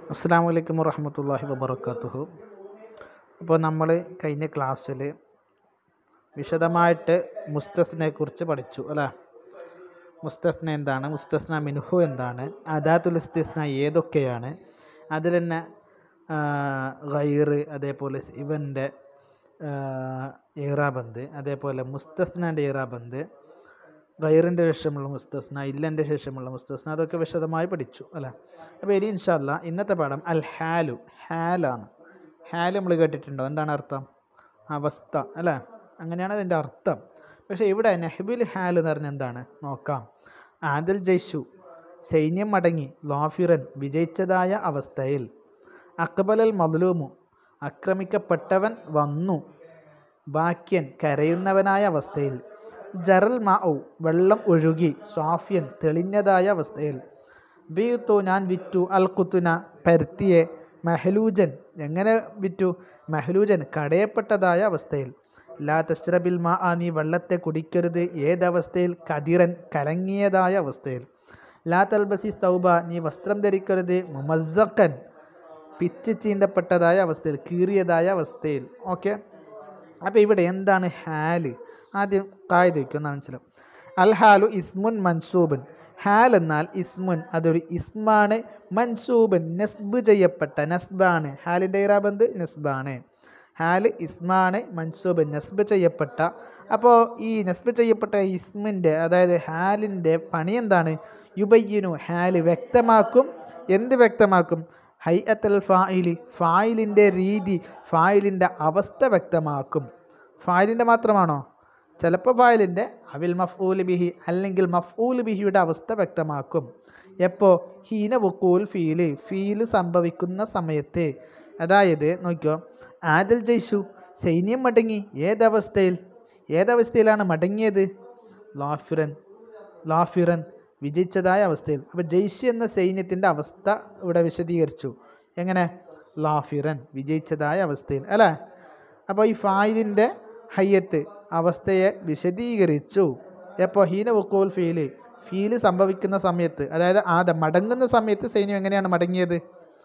അസ്സാം വലൈക്കും വറഹമത്തല്ലാഹി വബർക്കാത്തുഹു അപ്പോൾ നമ്മൾ കഴിഞ്ഞ ക്ലാസ്സിൽ വിശദമായിട്ട് മുസ്തസ്നെ കുറിച്ച് പഠിച്ചു അല്ലേ മുസ്തസ്ന എന്താണ് മുസ്തസ്ന മിൻഹു എന്താണ് അദാത്തുൽ ഇസ്തിസ്ന ഏതൊക്കെയാണ് അതിൽ തന്നെ ഗൈറ് അതേപോലെ ഇവൻ്റെ ഏറാബന്ത് അതേപോലെ മുസ്തസ്നാൻ്റെ ഏറാബന്ത് ഗൈറിൻ്റെ ശേഷമുള്ള മുസ്തസ്ന ഇല്ലൻ്റെ ശേഷമുള്ള മുസ്തസ്ന അതൊക്കെ വിശദമായി പഠിച്ചു അല്ലേ അപ്പോൾ ഇനി ഇൻഷല്ല ഇന്നത്തെ പാഠം അൽ ഹാലു ഹാലാണ് ഹാല് നമ്മൾ കേട്ടിട്ടുണ്ടോ എന്താണ് അർത്ഥം അവസ്ഥ അല്ലേ അങ്ങനെയാണ് അതിൻ്റെ അർത്ഥം പക്ഷേ ഇവിടെ നെഹബിൽ ഹാൽ എന്ന് പറഞ്ഞാൽ എന്താണ് നോക്കാം ആദൽ ജയ്ഷു സൈന്യം മടങ്ങി ലോഫിറൻ വിജയിച്ചതായ അവസ്ഥയിൽ അക്ബലൽ മദ്ലൂമു ആക്രമിക്കപ്പെട്ടവൻ വന്നു ബാക്യൻ കരയുന്നവനായ അവസ്ഥയിൽ ജറൽ മാഉ വെള്ളം ഒഴുകി സ്വാഫ്യൻ തെളിഞ്ഞതായ അവസ്ഥയിൽ ബീത്തു ഞാൻ വിറ്റു അൽ കുത്തുന പരുത്തിയെ മെഹലൂജൻ എങ്ങനെ വിറ്റു മെഹലൂജൻ കടയപ്പെട്ടതായ അവസ്ഥയിൽ ലാ തസ്രബിൽ മാ ആ നീ വെള്ളത്തെ കുടിക്കരുത് ഏതവസ്ഥയിൽ കതിരൻ കലങ്ങിയതായ അവസ്ഥയിൽ ലാ തൽബസി സൗബ നീ വസ്ത്രം ധരിക്കരുത് മുമസ്സക്കൻ പിച്ച് ചീന്തപ്പെട്ടതായ അവസ്ഥയിൽ കീറിയതായ അവസ്ഥയിൽ ഓക്കെ അപ്പോൾ ഇവിടെ എന്താണ് ഹാല് ആദ്യം കായത് വയ്ക്കുന്ന മനസ്സിലാവും അൽ ഹാലു ഇസ്മുൻ മൻസൂബൻ ഹാൽ എന്നാൽ ഇസ്മുൻ അതൊരു ഇസ്മാണ് മൻസൂബൻ നസ്ബ് ചെയ്യപ്പെട്ട നസ്ബാണ് ഹാലിൻ്റെ ഇറാബന്ത് നസ്ബാണ് ഹാല് ഇസ്മാണ് മൻസൂബൻ നസ്ബ് ചെയ്യപ്പെട്ട അപ്പോൾ ഈ നസ്ബ് ചെയ്യപ്പെട്ട ഇസ്മിൻ്റെ അതായത് ഹാലിൻ്റെ പണി എന്താണ് യുബയ്യനു ഹാല് വ്യക്തമാക്കും എന്ത് വ്യക്തമാക്കും ഹൈ അത്തൽ ഫായിലി ഫായിലിൻ്റെ രീതി ഫായിലിൻ്റെ അവസ്ഥ വ്യക്തമാക്കും ഫായിലിൻ്റെ മാത്രമാണോ ചിലപ്പോൾ ഫായിലിൻ്റെ അവിൽ മഫ്ഊൽ ബിഹി അല്ലെങ്കിൽ മഫ്ഊൽ ബിഹിയുടെ അവസ്ഥ വ്യക്തമാക്കും എപ്പോൾ ഹീന വുക്കൂൽ ഫീല് ഫീല് സംഭവിക്കുന്ന സമയത്ത് അതായത് നോക്കിയോ ആദൽ ജയ്ഷു സൈന്യം മടങ്ങി ഏതവസ്ഥയിൽ ഏതവസ്ഥയിലാണ് മടങ്ങിയത് ലാഫിറൻ ലാഫിറൻ വിജയിച്ചതായ അവസ്ഥയിൽ അപ്പോൾ ജയ്ഷ് എന്ന സൈന്യത്തിൻ്റെ അവസ്ഥ ഇവിടെ വിശദീകരിച്ചു എങ്ങനെ ലാഫിറൻ വിജയിച്ചതായ അവസ്ഥയിൽ അല്ലേ അപ്പോൾ ഈ ഫായിലിൻ്റെ ഹയ്യത്ത് അവസ്ഥയെ വിശദീകരിച്ചു എപ്പോൾ ഹീന വക്കോൽ ഫീല് ഫീല് സംഭവിക്കുന്ന സമയത്ത് അതായത് ആദ മടങ്ങുന്ന സമയത്ത് സൈന്യം എങ്ങനെയാണ് മടങ്ങിയത്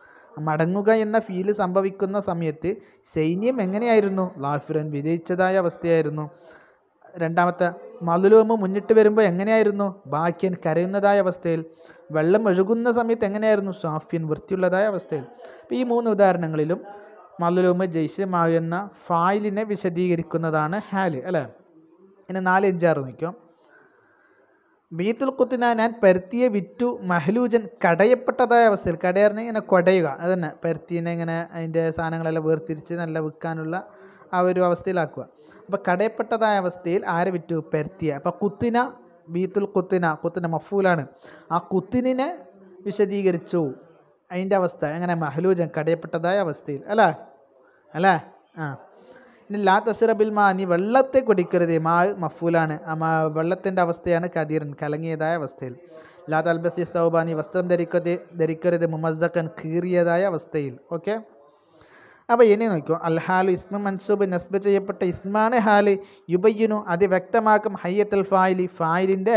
മടങ്ങുക എന്ന ഫീല് സംഭവിക്കുന്ന സമയത്ത് സൈന്യം എങ്ങനെയായിരുന്നു ലാഫിറൻ വിജയിച്ചതായ അവസ്ഥയായിരുന്നു രണ്ടാമത്തെ മതുലോമ് മുന്നിട്ട് വരുമ്പോൾ എങ്ങനെയായിരുന്നു ബാക്യൻ കരയുന്നതായ അവസ്ഥയിൽ വെള്ളം ഒഴുകുന്ന സമയത്ത് എങ്ങനെയായിരുന്നു സാഫ്യൻ വൃത്തിയുള്ളതായ അവസ്ഥയിൽ അപ്പോൾ ഈ മൂന്ന് ഉദാഹരണങ്ങളിലും മലുലോമ് ജയ്ഷമാകുന്ന ഫായിലിനെ വിശദീകരിക്കുന്നതാണ് ഹാല് അല്ലേ ഇനി നാല് അഞ്ചാറ് നിൽക്കും ബീത്തുൽ കുത്തിന ഞാൻ പരുത്തിയെ വിറ്റു മഹലൂജൻ കടയപ്പെട്ടതായ അവസ്ഥയിൽ കടയറിന് ഇങ്ങനെ കൊടയുക അതന്നെ പരുത്തിനെ ഇങ്ങനെ അതിൻ്റെ സാധനങ്ങളെല്ലാം വേർതിരിച്ച് നല്ല വിൽക്കാനുള്ള ആ ഒരു അവസ്ഥയിലാക്കുക അപ്പോൾ കടയപ്പെട്ടതായ അവസ്ഥയിൽ ആരെ വിറ്റു പരുത്തിയ അപ്പോൾ കുത്തിന ബീത്തുൽ കുത്തിന കുത്തിന മഫൂലാണ് ആ കുത്തിനെ വിശദീകരിച്ചു അതിൻ്റെ അവസ്ഥ എങ്ങനെ മഹലൂജൻ കടയപ്പെട്ടതായ അവസ്ഥയിൽ അല്ലേ അല്ലേ ആ ഇനി ലാ തസ്റബിൽ മാ നീ വെള്ളത്തെ കുടിക്കരുത് മാ മഫൂലാണ് ആ മാ വെള്ളത്തിൻ്റെ അവസ്ഥയാണ് കതീറൻ കലങ്ങിയതായ അവസ്ഥയിൽ ലാ തൽബസി സൗബ നീ വസ്ത്രം ധരിക്കരുത് ധരിക്കരുത് മുമസ്സക്കൻ കീറിയതായ അവസ്ഥയിൽ ഓക്കെ അപ്പോൾ ഇനി നോക്കൂ അൽ ഹാലു ഇസ്മ മൻസൂബ് നസ്ബ് ചെയ്യപ്പെട്ട ഇസ്മാണ് ഹാല് യുബയ്യനു അത് വ്യക്തമാക്കും ഹയ്യത്തൽ ഫായിലി ഫായിലിൻ്റെ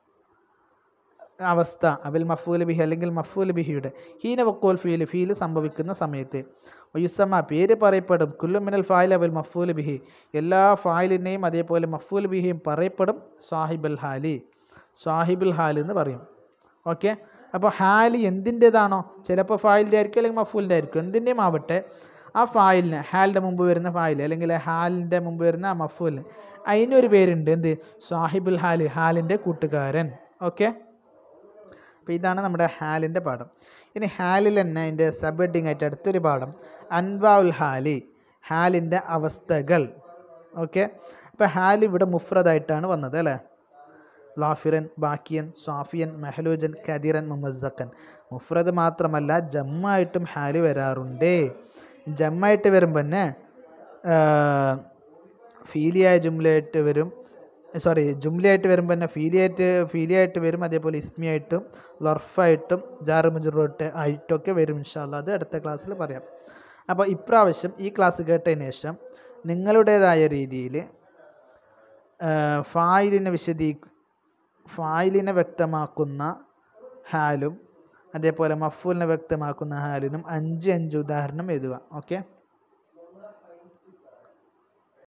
അവസ്ഥ അബിൽ മഫൂൽ ബിഹി അല്ലെങ്കിൽ മഫൂൽ ബിഹിയുടെ ഹീന വക്കോൽ ഫീല് ഫീല് സംഭവിക്കുന്ന സമയത്ത് ഒയുസമ്മ പേര് പറയപ്പെടും കുല്ലുമിനൽ ഫായിൽ അബിൽ മഫൂൽ ബിഹി എല്ലാ ഫായിലിനെയും അതേപോലെ മഫൂൽ ബിഹിയും പറയപ്പെടും സാഹിബുൽ ഹാലി സാഹിബുൽ ഹാൽ എന്ന് പറയും ഓക്കെ അപ്പോൾ ഹാലി എന്തിൻ്റെതാണോ ചിലപ്പോൾ ഫായിലിൻ്റെ ആയിരിക്കും അല്ലെങ്കിൽ മഫൂലിൻ്റെ ആയിരിക്കും എന്തിൻ്റെയും ആവട്ടെ ആ ഫായിലിന് ഹാലിൻ്റെ മുമ്പ് വരുന്ന ഫായിൽ അല്ലെങ്കിൽ ഹാലിൻ്റെ മുമ്പ് വരുന്ന ആ മഫൂലിന് അതിനൊരു പേരുണ്ട് എന്ത് സാഹിബുൽ ഹാല് ഹാലിൻ്റെ കൂട്ടുകാരൻ ഓക്കെ അപ്പോൾ ഇതാണ് നമ്മുടെ ഹാലിൻ്റെ പാഠം ഇനി ഹാലിൽ തന്നെ അതിൻ്റെ സബ് ഹെഡിങ് ആയിട്ട് അടുത്തൊരു പാഠം അൻവാഉൽ ഹാലി ഹാലിൻ്റെ അവസ്ഥകൾ ഓക്കെ അപ്പോൾ ഹാൽ ഇവിടെ മുഫ്രദായിട്ടാണ് വന്നത് അല്ലേ ലാഫിറൻ ബാക്കിയൻ സ്വാഫിയൻ മെഹലൂജൻ കദിറൻ മുമസ്സക്കൻ മുഫ്രദ് മാത്രമല്ല ജമ്മായിട്ടും ഹാല് വരാറുണ്ട് ജമ്മായിട്ട് വരുമ്പോൾ തന്നെ ഫീലിയായ ജുംലയായിട്ട് വരും സോറി ജുംലയായിട്ട് വരുമ്പോൾ തന്നെ ഫീലിയായിട്ട് ഫീലിയായിട്ട് വരും അതേപോലെ ഇസ്മിയായിട്ടും ലർഫായിട്ടും ജാറ് മുജറോട്ട് ആയിട്ടൊക്കെ വരും ഇൻഷാല്ല അത് അടുത്ത ക്ലാസ്സിൽ പറയാം അപ്പോൾ ഇപ്രാവശ്യം ഈ ക്ലാസ് കേട്ടതിന് ശേഷം നിങ്ങളുടേതായ രീതിയിൽ ഫായിലിനെ വിശദീ ഫായിലിനെ വ്യക്തമാക്കുന്ന ഹാലും അതേപോലെ മഫൂലിനെ വ്യക്തമാക്കുന്ന ഹാലിനും അഞ്ച് അഞ്ച് ഉദാഹരണം എഴുതുക ഓക്കെ